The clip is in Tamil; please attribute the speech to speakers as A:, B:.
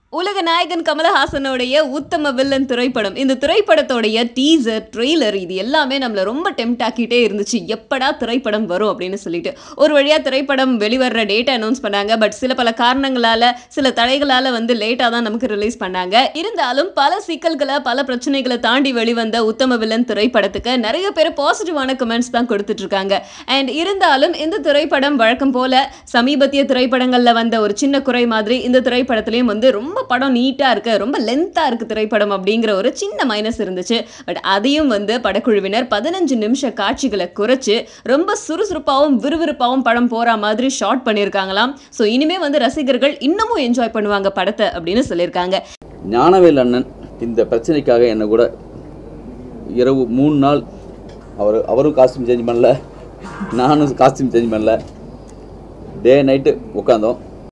A: உலக நாயகன் கமலஹாசனுடைய உத்தம வில்லன் திரைப்படம் இந்த திரைப்படத்தோடைய டீசர் ட்ரெய்லர் இது எல்லாமே நம்மள ரொம்ப டெம்ட் ஆக்கிட்டே இருந்துச்சு எப்படா திரைப்படம் வரும் அப்படின்னு சொல்லிட்டு ஒரு வழியா திரைப்படம் வெளிவர்ற டேட் அனௌன்ஸ் பண்ணாங்க பட் சில பல காரணங்களால சில தடைகளால வந்து லேட்டாக தான் நமக்கு ரிலீஸ் பண்ணாங்க இருந்தாலும் பல சிக்கல்களை பல பிரச்சனைகளை தாண்டி வெளிவந்த உத்தம வில்லன் திரைப்படத்துக்கு நிறைய பேர் பாசிட்டிவான கமெண்ட்ஸ் தான் கொடுத்துட்டு இருக்காங்க அண்ட் இருந்தாலும் இந்த திரைப்படம் வழக்கம் போல சமீபத்திய திரைப்படங்கள்ல வந்த ஒரு சின்ன குறை மாதிரி இந்த திரைப்படத்திலையும் வந்து ரொம்ப படம் நீட்டா இருக்கு ரொம்ப லென்த்தா இருக்கு திரைப்படம் அப்படிங்கிற ஒரு சின்ன மைனஸ் இருந்துச்சு பட் அதையும் வந்து படக்குழுவினர் பதினஞ்சு நிமிஷ காட்சிகளை குறைச்சு ரொம்ப சுறுசுறுப்பாகவும் விறுவிறுப்பாகவும் படம் போற மாதிரி ஷார்ட் பண்ணியிருக்காங்களாம் ஸோ இனிமே வந்து ரசிகர்கள் இன்னமும் என்ஜாய் பண்ணுவாங்க படத்தை அப்படின்னு சொல்லியிருக்காங்க
B: ஞானவேல் அண்ணன் இந்த பிரச்சனைக்காக என்னை கூட இரவு மூணு நாள் அவர் அவரும் காஸ்டியூம் சேஞ்ச் பண்ணல நானும் காஸ்டியூம் சேஞ்ச் பண்ணல டே நைட்டு உட்காந்தோம்